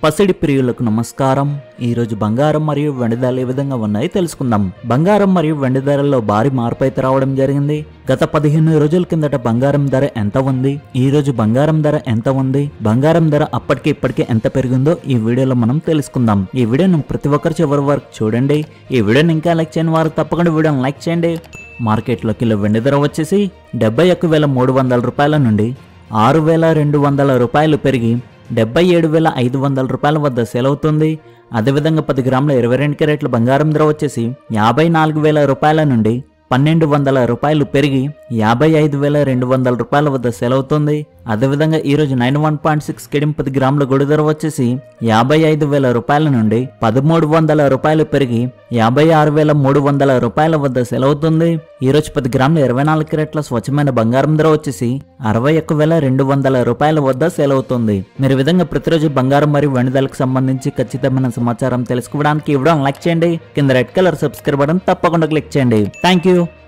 పసిడి ప్రియులకు నమస్కారం ఈ రోజు బంగారం మరియు వెండి ధరలు ఏ విధంగా ఉన్నాయి తెలుసుకుందాం బంగారం మరియు వెండి ధరల్లో భారీ మార్పు అయితే రావడం జరిగింది గత పదిహేను రోజుల కిందట బంగారం ధర ఎంత ఉంది ఈ రోజు బంగారం ధర ఎంత ఉంది బంగారం ధర అప్పటికి ఇప్పటికి ఎంత పెరిగిందో ఈ వీడియోలో మనం తెలుసుకుందాం ఈ వీడియోను ప్రతి ఒక్కరు చివరి వరకు చూడండి ఈ వీడియోని ఇంకా లైక్ చేయని వారు తప్పకుండా వీడియోని లైక్ చేయండి మార్కెట్లో కిలో వెండి ధర వచ్చేసి డెబ్బై ఒక్క వేల మూడు వందల రూపాయల నుండి ఆరు వేల రెండు వందల రూపాయలు పెరిగి డెబ్బై ఏడు వేల ఐదు వందల రూపాయల వద్ద సేల్ అవుతుంది అదేవిధంగా పది గ్రాముల ఇరవై రెండు క్యారెట్ల బంగారం ధర వచ్చేసి యాభై నాలుగు వేల రూపాయల నుండి పన్నెండు వందల రూపాయలు పెరిగి యాభై ఐదు వేల రెండు వందల రూపాయల వద్ద సేల్ అవుతుంది అదేవిధంగా ఈ రోజు నైన్ వన్ పాయింట్ సిక్స్ కిడిం పది గ్రాముల గొడు ధర వచ్చేసి యాభై ఐదు వేల రూపాయల నుండి పదమూడు వందల రూపాయలు పెరిగి యాభై ఆరు వేల మూడు వందల రూపాయల వద్ద సేల్ అవుతుంది ఈ రోజు పది గ్రాముల ఇరవై నాలుగు క్యారెట్ల స్వచ్ఛమైన బంగారం ధర వచ్చేసి అరవై ఒక్క వేల రెండు వందల రూపాయల వద్ద సేల్ అవుతుంది మీరు ఈ విధంగా ప్రతిరోజు బంగారం మరియు వెండిదలకు సంబంధించి ఖచ్చితమైన సమాచారం తెలుసుకోవడానికి ఇవ్వడం లైక్ చేయండి కింద రెడ్ కలర్ సబ్స్క్రైబ్ బటన్ తప్పకుండా క్లిక్ చేయండి థ్యాంక్ యూ